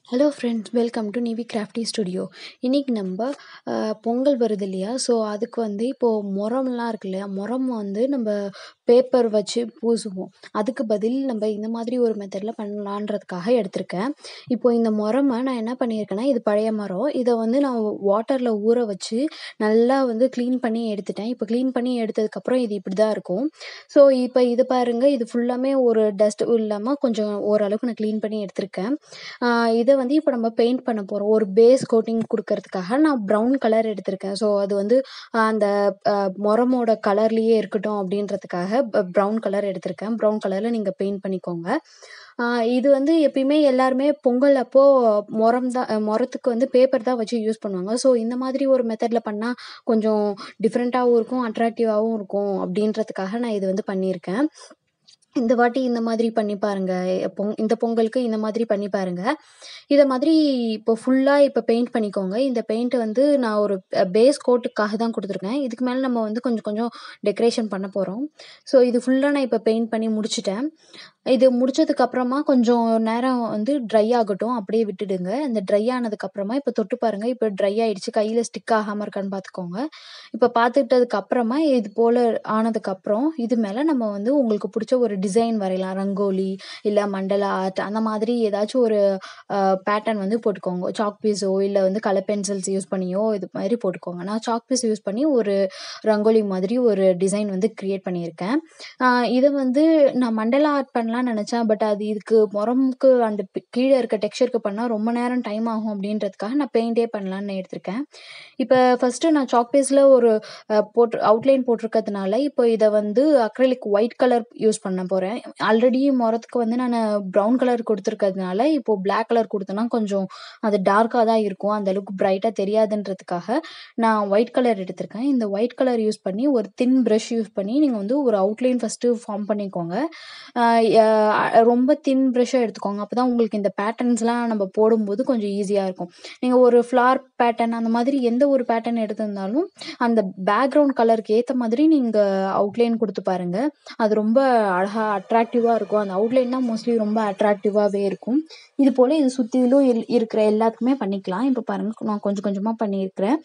Hello friends welcome to Nivi crafty studio இன்றைக்கி நம்ம பொங்கல் வருது இல்லையா ஸோ அதுக்கு வந்து இப்போது முறம்லாம் இருக்கு இல்லையா முறம் வந்து நம்ம பேப்பர் வச்சு பூசுவோம் அதுக்கு பதில் நம்ம இந்த மாதிரி ஒரு மெத்தடில் பண்ணலான்றதுக்காக எடுத்திருக்கேன் இப்போ இந்த முறம நான் என்ன பண்ணியிருக்கேன்னா இது பழைய மரம் இதை வந்து நான் வாட்டரில் ஊற வச்சு நல்லா வந்து க்ளீன் பண்ணி எடுத்துட்டேன் இப்போ க்ளீன் பண்ணி எடுத்ததுக்கப்புறம் இது இப்படி தான் இருக்கும் ஸோ இப்போ இது பாருங்கள் இது ஃபுல்லாமே ஒரு டஸ்ட் இல்லாமல் கொஞ்சம் ஓரளவுக்கு நான் க்ளீன் பண்ணி எடுத்திருக்கேன் ஆஹ் இதை வந்து இப்போ நம்ம பெயிண்ட் பண்ண போகிறோம் ஒரு பேஸ் கோட்டிங் கொடுக்கறதுக்காக நான் ப்ரௌன் கலர் எடுத்திருக்கேன் ஸோ அது வந்து ஆஹ் அந்த ஆஹ் முறமோட கலர்லேயே இருக்கட்டும் அப்படின்றதுக்காக ப்ரௌன் கலர் எடுத்திருக்கேன் ப்ரௌன் கலரில் நீங்கள் பெயிண்ட் பண்ணிக்கோங்க ஆஹ் இது வந்து எப்பயுமே எல்லாருமே பொங்கல் அப்போ முறம் தான் முறத்துக்கு வந்து பேப்பர் தான் வச்சு யூஸ் பண்ணுவாங்க ஸோ இந்த மாதிரி ஒரு மெத்தடில் பண்ணால் கொஞ்சம் டிஃப்ரெண்ட்டாகவும் இருக்கும் அட்ராக்டிவாகவும் இருக்கும் அப்படின்றதுக்காக நான் இது வந்து பண்ணியிருக்கேன் இந்த வாட்டி இந்த மாதிரி பண்ணி பாருங்க பொங் இந்த பொங்கலுக்கு இந்த மாதிரி பண்ணி பாருங்க இதை மாதிரி இப்போ ஃபுல்லாக இப்போ பெயிண்ட் பண்ணிக்கோங்க இந்த பெயிண்ட் வந்து நான் ஒரு பேஸ் கோட்டுக்காக தான் கொடுத்துருக்கேன் இதுக்கு மேலே நம்ம வந்து கொஞ்சம் கொஞ்சம் டெக்கரேஷன் பண்ண போகிறோம் ஸோ இது ஃபுல்லாக நான் இப்போ பெயிண்ட் பண்ணி முடிச்சிட்டேன் இது முடிச்சதுக்கு அப்புறமா கொஞ்சம் நேரம் வந்து ட்ரை ஆகட்டும் அப்படியே விட்டுடுங்க அந்த ட்ரை ஆனதுக்கப்புறமா இப்போ தொட்டு பாருங்கள் இப்போ ட்ரை ஆயிடுச்சு கையில் ஸ்டிக் ஆகாமல் இருக்கான்னு பார்த்துக்கோங்க இப்போ பார்த்துக்கிட்டதுக்கு அப்புறமா இது போல் ஆனதுக்கப்புறம் இது மேலே நம்ம வந்து உங்களுக்கு பிடிச்ச ஒரு டிசைன் வரையலாம் ரங்கோலி இல்லை மண்டலா ஆர்ட் அந்த மாதிரி ஏதாச்சும் ஒரு பேட்டர்ன் வந்து போட்டுக்கோங்க சாக் பீஸோ இல்லை வந்து கலர் பென்சில்ஸ் யூஸ் பண்ணியோ இது மாதிரி போட்டுக்கோங்க நான் சாக் பீஸ் யூஸ் பண்ணி ஒரு ரங்கோலி மாதிரி ஒரு டிசைன் வந்து க்ரியேட் பண்ணியிருக்கேன் ஆஹ் இதை வந்து நான் மண்டலா ஆர்ட் பண்ணலாம்னு நினச்சேன் பட் அது இதுக்கு முறமுக்கு அந்த பி- கீழே இருக்க டெக்ஸ்சருக்கு பண்ணால் ரொம்ப நேரம் டைம் ஆகும் அப்படின்றதுக்காக நான் பெயிண்டே பண்ணலான்னு எடுத்திருக்கேன் இப்போ ஃபஸ்ட்டு நான் சாக் பீஸில் ஒரு அஹ், போட்டு அவுட்லைன் போட்டிருக்கிறதுனால இப்போ இதை வந்து அக்ரலிக் ஒயிட் கலர் யூஸ் பண்ண போகிறேன் ஆல்ரெடி முறத்துக்கு வந்து நான் ப்ரௌன் கலர் கொடுத்துருக்கிறதுனால இப்போ Black கலர் கொடுத்தேன்னா கொஞ்சம் அது டார்க்காக தான் இருக்கும் அந்த அளவுக்கு பிரைட்டாக தெரியாதுன்றதுக்காக நான் ஒயிட் கலர் எடுத்திருக்கேன் இந்த ஒயிட் கலர் யூஸ் பண்ணி ஒரு தின் ப்ரஷ் யூஸ் பண்ணி நீங்கள் வந்து ஒரு அவுட்லைன் ஃபஸ்ட்டு ஃபார்ம் பண்ணிக்கோங்க ஆஹ் அஹ் ரொம்ப தின் ப்ரஷ்ஷாக எடுத்துக்கோங்க அப்போ தான் உங்களுக்கு இந்த பேட்டர்ன்ஸ்லாம் நம்ம போடும்போது கொஞ்சம் ஈஸியாக இருக்கும் நீங்கள் ஒரு ஃப்ளார் பேட்டர்ன் அந்த மாதிரி எந்த ஒரு பேட்டர்ன் எடுத்திருந்தாலும் அந்த பேக்ரவுண்ட் கலருக்கு ஏற்ற மாதிரி நீங்கள் அவுட்லைன் கொடுத்து பாருங்க அது ரொம்ப அழகாக அட்ராக்டிவாக இருக்கும் அந்த அவுட்லைன் தான் மோஸ்ட்லி ரொம்ப அட்ராக்டிவாகவே இருக்கும் இது போல் இது சுற்றிலும் இருக்கிற எல்லாத்துக்குமே பண்ணிக்கலாம் இப்போ பாருங்க நான் கொஞ்சம் கொஞ்சமாக பண்ணியிருக்கிறேன்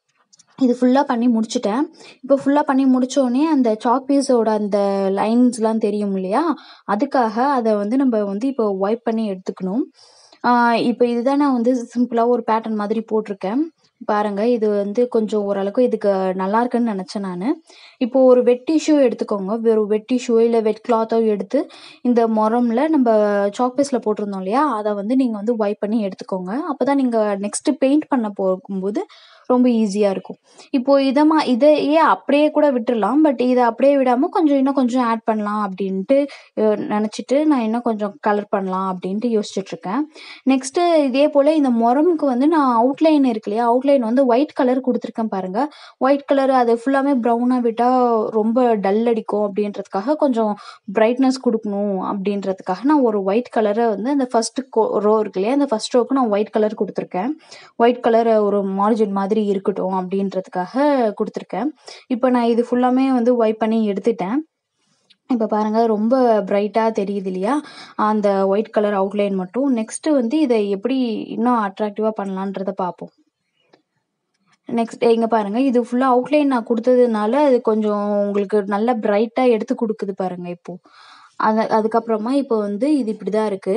இது ஃபுல்லாக பண்ணி முடிச்சிட்டேன் இப்போ ஃபுல்லாக பண்ணி முடிச்சோடனே அந்த சாக் பீஸோட அந்த லைன்ஸ்லாம் தெரியும் இல்லையா அதுக்காக அதை வந்து நம்ம வந்து இப்போ ஒயிட் பண்ணி எடுத்துக்கணும் ஆஹ் இப்போ இதுதான் நான் வந்து சிம்பிளாக ஒரு பேட்டர்ன் மாதிரி போட்டிருக்கேன் பாருங்க இது வந்து கொஞ்சம் ஓரளவுக்கு இதுக்கு நல்லா இருக்குன்னு நினச்சேன் நான் இப்போ ஒரு வெட் டிஷ்யூ எடுத்துக்கோங்க வெறும் வெட் டிஷ்யூ இல்லை வெட் கிளாத்தோ எடுத்து இந்த முறம்ல நம்ம சாக் பீஸில் போட்டிருந்தோம் இல்லையா அதை வந்து நீங்கள் வந்து ஒயிட் பண்ணி எடுத்துக்கோங்க அப்போ தான் நீங்கள் நெக்ஸ்ட்டு பெயிண்ட் பண்ண போகும்போது ரொம்ப ஈஸியாக இருக்கும் இப்போ இதை மா இதையே அப்படியே கூட விட்டுறலாம் பட் இதை அப்படியே விடாமல் கொஞ்சம் இன்னும் கொஞ்சம் ஆட் பண்ணலாம் அப்படின்ட்டு அஹ், நினச்சிட்டு நான் இன்னும் கொஞ்சம் கலர் பண்ணலாம் அப்படின்ட்டு யோசிச்சுட்டு இருக்கேன் நெக்ஸ்ட்டு இதே போல் இந்த முறமுக்கு வந்து நான் அவுட்லைன் இருக்கு இல்லையா அவுட்லைன் வந்து ஒயிட் கலர் கொடுத்துருக்கேன் பாருங்க ஒயிட் கலர் அது ஃபுல்லாமே ப்ரௌனாக விட்டால் ரொம்ப டல் அடிக்கும் அப்படின்றதுக்காக கொஞ்சம் பிரைட்னஸ் கொடுக்கணும் அப்படின்றதுக்காக நான் ஒரு ஒயிட் கலரை வந்து அந்த ஃபர்ஸ்ட் ரோ இருக்கு இல்லையா அந்த ஃபர்ஸ்ட் ரோக்கு நான் ஒயிட் கலர் கொடுத்துருக்கேன் ஒயிட் கலர் ஒரு மார்ஜின் மாதிரி இருக்கட்டும் அப்படின்றதுக்காக கொடுத்துருக்கேன் இப்போ நான் இது ஃபுல்லாமே வந்து ஒயிட் பண்ணி எடுத்துட்டேன் இப்போ பாருங்க ரொம்ப பிரைட்டாக தெரியுது இல்லையா அந்த ஒயிட் கலர் அவுட்லைன் மட்டும் நெக்ஸ்ட் வந்து இதை எப்படி இன்னும் அட்ராக்டிவாக பண்ணலான்றத பார்ப்போம் நெக்ஸ்ட் இங்க பாருங்க இது ஃபுல்லா அவுட்லைன் நான் கொடுத்ததுனால அது கொஞ்சம் உங்களுக்கு நல்ல பிரைட்டா எடுத்து கொடுக்குது பாருங்க இப்போ அது அதுக்கப்புறமா இப்போ வந்து இது இப்படிதான் இருக்கு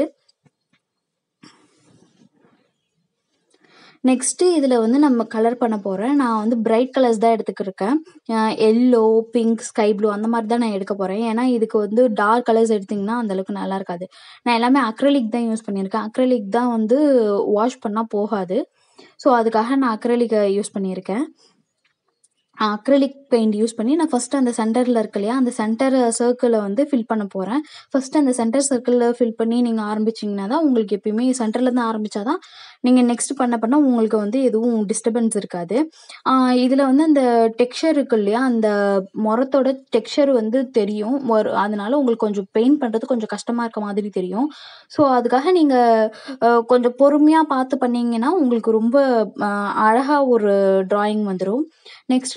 நெக்ஸ்ட் இதுல வந்து நம்ம கலர் பண்ண போறேன் நான் வந்து பிரைட் கலர்ஸ் தான் எடுத்துக்கிருக்கேன் எல்லோ பிங்க் ஸ்கை ப்ளூ அந்த மாதிரி தான் நான் எடுக்க போறேன் ஏன்னா இதுக்கு வந்து டார்க் கலர்ஸ் எடுத்தீங்கன்னா அந்த அளவுக்கு நல்லா இருக்காது நான் எல்லாமே அக்ரலிக் தான் யூஸ் பண்ணியிருக்கேன் அக்ரலிக் தான் வந்து வாஷ் பண்ணா போகாது ஸோ அதுக்காக நான் அக்ரலிக்கை யூஸ் பண்ணியிருக்கேன் அக்ரலிக் பெயிண்ட் யூஸ் பண்ணி நான் ஃபர்ஸ்ட் அந்த சென்டரில் இருக்கு இல்லையா அந்த சென்டர் சர்க்கிளை வந்து ஃபில் பண்ண போகிறேன் ஃபர்ஸ்ட் அந்த சென்டர் சர்க்கிளில் ஃபில் பண்ணி நீங்கள் ஆரம்பிச்சிங்கன்னா தான் உங்களுக்கு எப்பயுமே சென்டர்ல இருந்து ஆரம்பிச்சா தான் நீங்கள் நெக்ஸ்ட் பண்ண பண்ண உங்களுக்கு வந்து எதுவும் டிஸ்டர்பன்ஸ் இருக்காது இதில் வந்து அந்த டெக்ஸ்சர் இருக்கு இல்லையா அந்த முறத்தோட டெக்ஸ்சர் வந்து தெரியும் ஒரு அதனால உங்களுக்கு கொஞ்சம் பெயிண்ட் பண்ணுறது கொஞ்சம் கஷ்டமாக இருக்க மாதிரி தெரியும் ஸோ அதுக்காக நீங்கள் கொஞ்சம் பொறுமையாக பார்த்து பண்ணீங்கன்னா உங்களுக்கு ரொம்ப அழகாக ஒரு டிராயிங் வந்துடும் நெக்ஸ்ட் நான்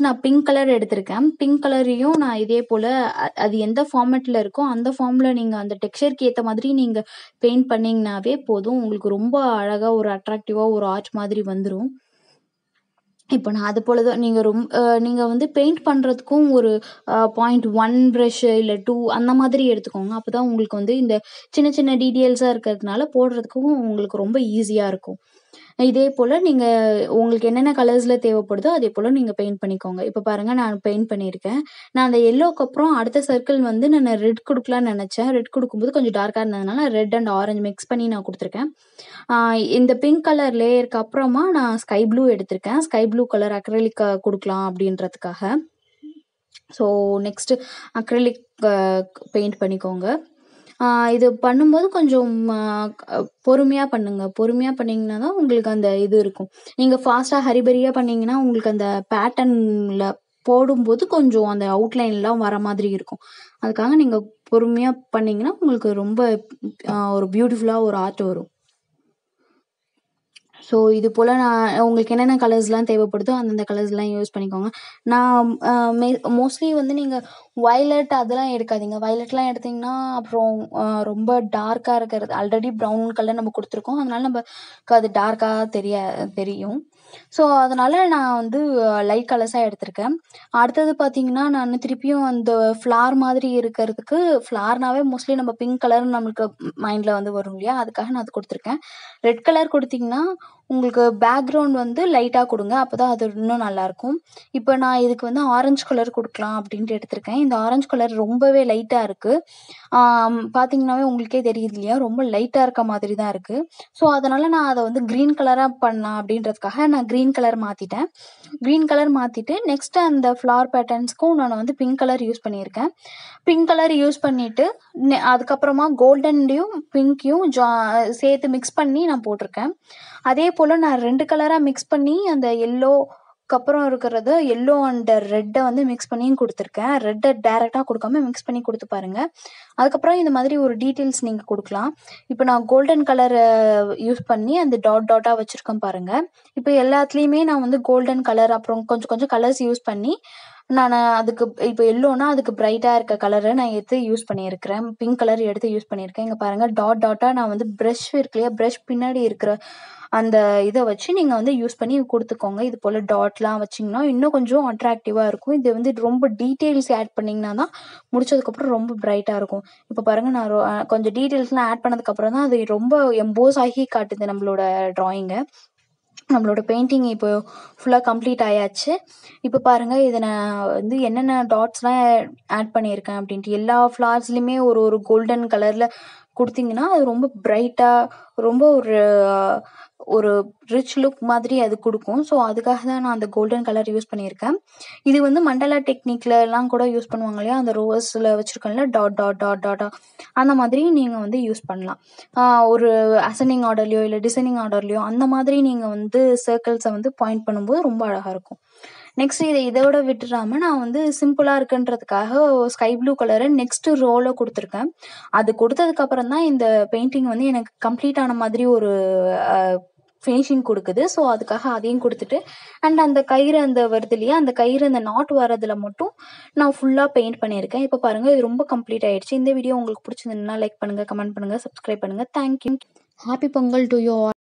நான் பிங்க் கலர் எடுத்திருக்கேன். பிங்க் கலரையும் நான் இதே போல அ அது எந்த ஃபார்மேட்ல இருக்கோ, அந்த ஃபார்ம்ல நீங்க அந்த டெக்ஸ்சர்க்கு ஏத்த மாதிரி நீங்க பெயிண்ட் பண்ணீங்கனாவே போதும். உங்களுக்கு ரொம்ப அழகா ஒரு அட்ராக்டிவா ஒரு ஆர்ச் மாதிரி வந்துரும். இப்ப நான் அது போல தான் நீங்க ரொம் அ நீங்க வந்து பெயிண்ட் பண்றதுக்கும் ஒரு அ 0.1 பிரஷ் இல்ல 2 அந்த மாதிரி எடுத்துக்கோங்க. அப்பதான் உங்களுக்கு வந்து இந்த சின்ன சின்ன டீட்டெயில்ஸா இருக்கிறதுனால போடுறதுக்கும் உங்களுக்கு ரொம்ப ஈஸியா இருக்கும். இதே போல நீங்க உங்களுக்கு என்னென்ன கலர்ஸ்ல தேவைப்படுதோ, அதே போல நீங்க பெயிண்ட் பண்ணிக்கோங்க. இப்ப பாருங்க நான் பெயிண்ட் பண்ணியிருக்கேன். நான் அந்த எல்லோக்கு அப்புறம் அடுத்த சர்க்கிள் வந்து நானு ரெட் குடுக்கலாம்னு நெனச்சேன். ரெட் குடுக்கும்போது கொஞ்சம் டார்க்கா இருந்ததுனால ரெட் அண்ட் ஆரஞ்ச் மிக்ஸ் பண்ணி நான் குடுத்துருக்கேன். ஆ இந்த பிங்க் கலர் லேயருக்கு அப்புறமா நான் ஸ்கை ப்ளூ எடுத்திருக்கேன். ஸ்கை ப்ளூ கலர் அக்ரிலிக் குடுக்கலாம் அப்படின்றதுக்காக. So next acrylic uh paint பண்ணிக்கோங்க. ஆ இது பண்ணும்போது கொஞ்சம் அ பொறுமையா பண்ணுங்க. பொறுமையா பண்ணீங்கன்னா தான் உங்களுக்கு அந்த இது இருக்கும். நீங்க ஃபாஸ்ட்டா ஹரிபரியா பண்ணீங்கன்னா, உங்களுக்கு அந்த பேட்டர்ன்ல போடும்போது கொஞ்சம் அந்த அவுட்லைன்லாம் வர மாதிரி இருக்கும். அதுக்காக நீங்க பொறுமையா பண்ணீங்கன்னா, உங்களுக்கு ரொம்ப அ ஒரு பியூட்டிஃபுல்லா ஒரு ஆர்ட் வரும். ஸோ இது போல நான் உங்களுக்கு என்னென்ன கலர்ஸ்லாம் தேவைப்படுதோ, அந்தந்த கலர்ஸ்லாம் யூஸ் பண்ணிக்கோங்க. நான் அ மே மோஸ்ட்லி வந்து நீங்க வயலட் அதெல்லாம் எடுக்காதீங்க. வயலட்லாம் எடுத்தீங்கன்னா, அப்புறம் அ ரொம்ப டார்க்கா இருக்கிறது ஆல்ரெடி ப்ரவுன் கலர் நம்ம குடுத்துருக்கோம். அதனால நமக்கு அது டார்க்கா தெரிய தெரியும். ஸோ அதனால நான் வந்து லைட் கலர்ஸா எடுத்திருக்கேன். அடுத்தது பார்த்தீங்கன்னா, நானு திருப்பியும் அந்த ஃப்ளார் மாதிரி இருக்கிறதுக்கு ஃப்ளார்னாவே மோஸ்ட்லி நம்ம பிங்க் கலர் நம்மளுக்கு மைண்ட்ல வந்து வரும் இல்லையா? அதுக்காக நான் அது குடுத்துருக்கேன். ரெட் கலர் குடுத்தீங்கன்னா, உங்களுக்கு பேக்கிரவுண்ட் வந்து லைட்டா குடுங்க. அப்பதான் அது இன்னும் நல்லாயிருக்கும். இப்ப நான் இதுக்கு வந்து ஆரஞ்ச் கலர் குடுக்கலாம் அப்படின்ட்டு எடுத்திருக்கேன். இந்த ஆரஞ்ச் கலர் ரொம்பவே லைட்டா இருக்கு. ஆ பார்த்தீங்கன்னாவே உங்களுக்கே தெரியுது இல்லையா? ரொம்ப லைட்டா இருக்க மாதிரி தான் இருக்கு. ஸோ அதனால நான் அத வந்து கிரீன் கலரா பண்ணலாம் அப்படின்றதுக்காக நான் கிரீன் கலர் மாத்திட்டேன். கிரீன் கலர் மாத்திட்டு நெக்ஸ்ட் அந்த ஃப்ளார் பேட்டர்ன்ஸ்க்கும் நான் வந்து பிங்க் கலர் யூஸ் பண்ணியிருக்கேன். பிங்க் கலர் யூஸ் பண்ணிட்டு நெ அதுக்கப்புறமா கோல்டன்லயும், பிங்க்கையும் ஜா சேர்த்து மிக்ஸ் பண்ணி நான் போட்டிருக்கேன். அதே போல நான் 2 கலரா மிக்ஸ் பண்ணி அந்த எல்லோக்கு அப்புறம் இருக்கிறது எல்லோ அண்ட் ரெட்ட வந்து மிக்ஸ் பண்ணியும் குடுத்துருக்கேன். ரெட்ட டைரக்ட்டா குடுக்காம மிக்ஸ் பண்ணி குடுத்து பாருங்க. அதுக்கப்புறம் இந்த மாதிரி ஒரு டீட்டெயில்ஸ் நீங்க குடுக்கலாம். இப்ப நான் கோல்டன் கலர யூஸ் பண்ணி அந்த டாட் டாட்டா வச்சிருக்கேன் பாருங்க. இப்ப எல்லாத்துலயுமே நான் வந்து கோல்டன் கலர் அப்புறம் கொஞ்சம் கொஞ்சம் கலர்ஸ் யூஸ் பண்ணி நானு அதுக்கு இப்ப எல்லோனா அதுக்கு பிரைட்டா இருக்க கலர நான் எடுத்து யூஸ் பண்ணியிருக்கிறேன். பிங்க் கலர் எடுத்து யூஸ் பண்ணியிருக்கேன். இங்க பாருங்க டாட் டாட்டா நான் வந்து பிரஷ் இருக்கு இல்லையா? பிரஷ் பின்னாடி இருக்கிற அந்த இத வச்சு நீங்க வந்து யூஸ் பண்ணி குடுத்துக்கோங்க. இது போல டாட்லாம் வச்சீங்கன்னா, இன்னும் கொஞ்சம் அட்ராக்டிவா இருக்கும். இது வந்து ரொம்ப டீட்டெயில்ஸ் ஆட் பண்ணீங்கன்னா தான் முடிச்சதுக்கப்புறம் ரொம்ப பிரைட்டா இருக்கும். இப்ப பாருங்க நான் ரொ கொஞ்சம் டீட்டெயில்ஸ்லாம் ஆட் பண்ணதுக்கு அப்புறம் தான் அது ரொம்ப எம்போஸ் ஆகி காட்டுது நம்மளோட டிராயிங்க. நம்மளோட பெயிண்டிங் இப்போ ஃபுல்லா கம்ப்ளீட் ஆயாச்சு. இப்ப பாருங்க இத நான் வந்து என்னென்ன டாட்ஸ்லாம் ஆட் பண்ணியிருக்கேன் அப்படின்ட்டு. எல்லா ஃப்ளார்ஸ்லயுமே ஒரு ஒரு கோல்டன் கலர்ல குடுத்தீங்கன்னா, அது ரொம்ப பிரைட்டா ரொம்ப ஒரு ஒரு ரிச் லுக் மாதிரி அது குடுக்கும். ஸோ அதுக்காக தான் நான் அந்த கோல்டன் கலர் யூஸ் பண்ணியிருக்கேன். இது வந்து மண்டலா டெக்னிக்லலாம் கூட யூஸ் பண்ணுவாங்க இல்லையா? அந்த ரோஸ்ல வச்சிருக்கேன்ல டாட் டாட் டாட் டாட்டா அந்த மாதிரி நீங்க வந்து யூஸ் பண்ணலாம். ஆ ஒரு அசெண்டிங் ஆர்டர்லயோ, இல்ல டிசெண்டிங் ஆர்டர்லயோ அந்த மாதிரி நீங்க வந்து சர்க்கிள்ஸ வந்து பாயிண்ட் பண்ணும்போது ரொம்ப அழகா இருக்கும். நெக்ஸ்ட் இத இதோட விட்டுறாம நான் வந்து சிம்பிளா இருக்குன்றதுக்காக ஸ்கை ப்ளூ கலர நெக்ஸ்ட் ரோல குடுத்துருக்கேன். அது குடுத்ததுக்கு அப்புறம் தான் இந்த பெயிண்டிங் வந்து எனக்கு கம்ப்ளீட் ஆன மாதிரி ஒரு அ ஃபினிஷிங் குடுக்குது. ஸோ அதுக்காக அதையும் குடுத்துட்டு அண்ட் அந்த கயிறு அந்த வருது இல்லையா? அந்த கயிறு அந்த நாட் வரதுல மட்டும் நான் ஃபுல்லா பெயிண்ட் பண்ணியிருக்கேன். இப்ப பாருங்க இது ரொம்ப கம்ப்ளீட் ஆயிடுச்சு. இந்த வீடியோ உங்களுக்கு புடிச்சிருந்ததுன்னா லைக் பண்ணுங்க, கமெண்ட் பண்ணுங்க, சப்ஸ்கிரைப் பண்ணுங்க. Thank you. Happy Pongal to you all.